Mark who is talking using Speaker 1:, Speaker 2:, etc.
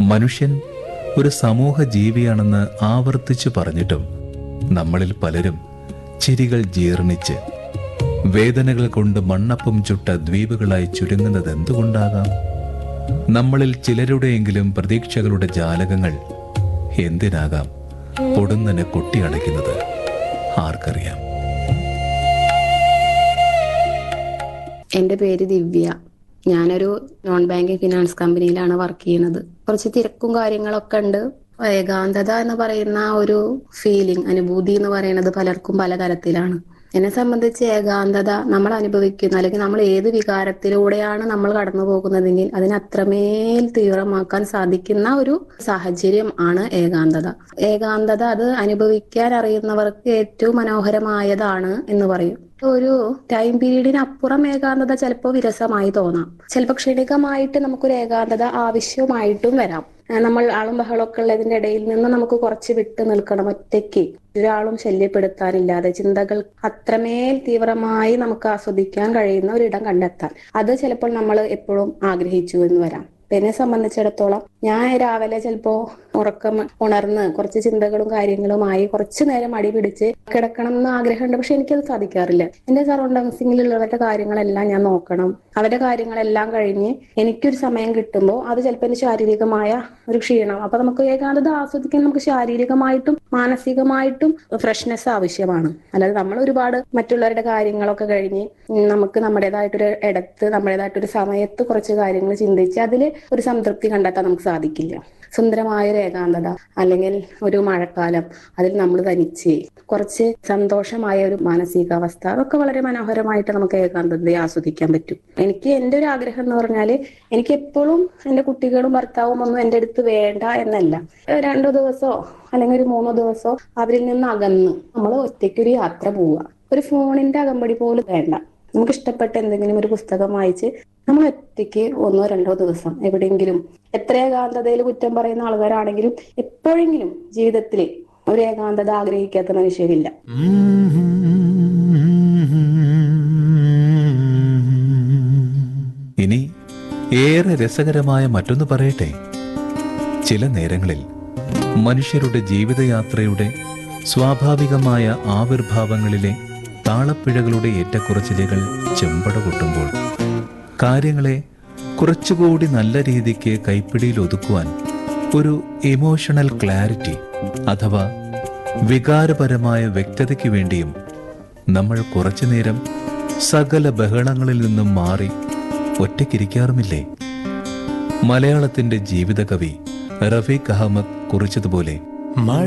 Speaker 1: മനുഷ്യൻ ഒരു സമൂഹ ജീവിയാണെന്ന് ആവർത്തിച്ചു പറഞ്ഞിട്ടും നമ്മളിൽ പലരും ചിരികൾ ജീർണിച്ച് വേദനകൾ കൊണ്ട് മണ്ണപ്പം ചുട്ട ദ്വീപുകളായി ചുരുങ്ങുന്നത് എന്തുകൊണ്ടാകാം നമ്മളിൽ ചിലരുടെയെങ്കിലും പ്രതീക്ഷകളുടെ ജാലകങ്ങൾ എന്തിനാകാം പൊടുന്നനെ കൊട്ടിയടയ്ക്കുന്നത് ആർക്കറിയാം
Speaker 2: എൻ്റെ പേര് ദിവ്യ ഞാനൊരു നോൺ ബാങ്കിങ് ഫിനാൻസ് കമ്പനിയിലാണ് വർക്ക് ചെയ്യുന്നത് കുറച്ച് തിരക്കും കാര്യങ്ങളൊക്കെ ഉണ്ട് ഏകാന്തത എന്ന് പറയുന്ന ഒരു ഫീലിംഗ് അനുഭൂതി എന്ന് പറയുന്നത് പലർക്കും പല തരത്തിലാണ് എന്നെ സംബന്ധിച്ച് ഏകാന്തത നമ്മൾ അനുഭവിക്കുന്ന അല്ലെങ്കിൽ നമ്മൾ ഏത് വികാരത്തിലൂടെയാണ് നമ്മൾ കടന്നു പോകുന്നതെങ്കിൽ അതിനെ അത്രമേൽ തീവ്രമാക്കാൻ സാധിക്കുന്ന ഒരു സാഹചര്യം ആണ് ഏകാന്തത ഏകാന്തത അത് അനുഭവിക്കാൻ അറിയുന്നവർക്ക് ഏറ്റവും മനോഹരമായതാണ് എന്ന് പറയും ഒരു ടൈം പീരീഡിനപ്പുറം ഏകാന്തത ചിലപ്പോൾ വിരസമായി തോന്നാം ചിലപ്പോൾ ക്ഷണികമായിട്ട് നമുക്കൊരു ഏകാന്തത ആവശ്യമായിട്ടും വരാം ഏഹ് നമ്മൾ ആളും ബഹളമൊക്കെ ഉള്ളതിന്റെ ഇടയിൽ നിന്ന് നമുക്ക് കുറച്ച് വിട്ട് നിൽക്കണം ഒറ്റയ്ക്ക് ഒരാളും ശല്യപ്പെടുത്താനില്ലാതെ ചിന്തകൾ അത്രമേൽ തീവ്രമായി നമുക്ക് ആസ്വദിക്കാൻ കഴിയുന്ന ഒരിടം കണ്ടെത്താൻ അത് ചിലപ്പോൾ നമ്മൾ എപ്പോഴും ആഗ്രഹിച്ചു എന്ന് വരാം എന്നെ സംബന്ധിച്ചിടത്തോളം ഞാൻ രാവിലെ ചിലപ്പോ ഉറക്കം ഉണർന്ന് കുറച്ച് ചിന്തകളും കാര്യങ്ങളുമായി കുറച്ചു നേരം അടി പിടിച്ച് കിടക്കണം എന്ന് ആഗ്രഹമുണ്ട് പക്ഷെ എനിക്കത് സാധിക്കാറില്ല എന്റെ സറൗണ്ടങ്സിങ്ങിലുള്ളവരുടെ കാര്യങ്ങളെല്ലാം ഞാൻ നോക്കണം അവരുടെ കാര്യങ്ങളെല്ലാം കഴിഞ്ഞ് എനിക്കൊരു സമയം കിട്ടുമ്പോൾ അത് ചിലപ്പോൾ എന്റെ ശാരീരികമായ ഒരു ക്ഷീണം അപ്പൊ നമുക്ക് ഏകാന്തത ആസ്വദിക്കാൻ നമുക്ക് ശാരീരികമായിട്ടും മാനസികമായിട്ടും ഫ്രഷ്നെസ് ആവശ്യമാണ് അല്ലാതെ നമ്മൾ ഒരുപാട് മറ്റുള്ളവരുടെ കാര്യങ്ങളൊക്കെ കഴിഞ്ഞ് ഉം നമുക്ക് നമ്മുടേതായിട്ടൊരു ഇടത്ത് നമ്മുടേതായിട്ടൊരു സമയത്ത് കുറച്ച് കാര്യങ്ങൾ ചിന്തിച്ച് അതിൽ ഒരു സംതൃപ്തി കണ്ടെത്താൻ നമുക്ക് സാധിക്കില്ല സുന്ദരമായ ഒരു ഏകാന്തത അല്ലെങ്കിൽ ഒരു മഴക്കാലം അതിൽ നമ്മൾ തനിച്ച് കുറച്ച് സന്തോഷമായ ഒരു മാനസികാവസ്ഥ അതൊക്കെ വളരെ മനോഹരമായിട്ട് നമുക്ക് ഏകാന്തതയെ ആസ്വദിക്കാൻ പറ്റും എനിക്ക് എൻ്റെ ഒരു ആഗ്രഹം എന്ന് പറഞ്ഞാൽ എനിക്ക് എപ്പോഴും എൻ്റെ കുട്ടികളും ഭർത്താവും ഒന്നും എൻ്റെ അടുത്ത് വേണ്ട എന്നല്ല രണ്ടു ദിവസമോ അല്ലെങ്കിൽ ഒരു മൂന്നോ ദിവസമോ അവരിൽ നിന്ന് അകന്ന് നമ്മൾ ഒറ്റയ്ക്കൊരു യാത്ര പോവുക ഒരു ഫോണിന്റെ അകമ്പടി പോലും വേണ്ട നമുക്ക് ഇഷ്ടപ്പെട്ട എന്തെങ്കിലും ഒരു പുസ്തകം വായിച്ച് നമ്മൾ ഒറ്റയ്ക്ക് ഒന്നോ രണ്ടോ ദിവസം എവിടെയെങ്കിലും എത്ര ഏകാന്തതയിൽ കുറ്റം പറയുന്ന ആൾക്കാരാണെങ്കിലും എപ്പോഴെങ്കിലും ജീവിതത്തിൽ ഒരു ഏകാന്തത ആഗ്രഹിക്കാത്ത മനുഷ്യരില്ല
Speaker 1: ഇനി ഏറെ രസകരമായ മറ്റൊന്ന് പറയട്ടെ ചില നേരങ്ങളിൽ മനുഷ്യരുടെ ജീവിതയാത്രയുടെ സ്വാഭാവികമായ ആവിർഭാവങ്ങളിലെ താളപ്പിഴകളുടെ ഏറ്റക്കുറച്ചിലുകൾ ചെമ്പട കൊട്ടുമ്പോൾ കാര്യങ്ങളെ കുറച്ചുകൂടി നല്ല രീതിക്ക് കൈപ്പിടിയിൽ ഒതുക്കുവാൻ ഒരു ഇമോഷണൽ ക്ലാരിറ്റി അഥവാ വികാരപരമായ വ്യക്തതയ്ക്ക് വേണ്ടിയും നമ്മൾ കുറച്ചു നേരം സകല ബഹളങ്ങളിൽ നിന്നും മാറി ഒറ്റയ്ക്കിരിക്കാറുമില്ലേ മലയാളത്തിന്റെ ജീവിതകവി റഫീഖ് അഹമ്മദ് കുറിച്ചതുപോലെ
Speaker 3: മഴ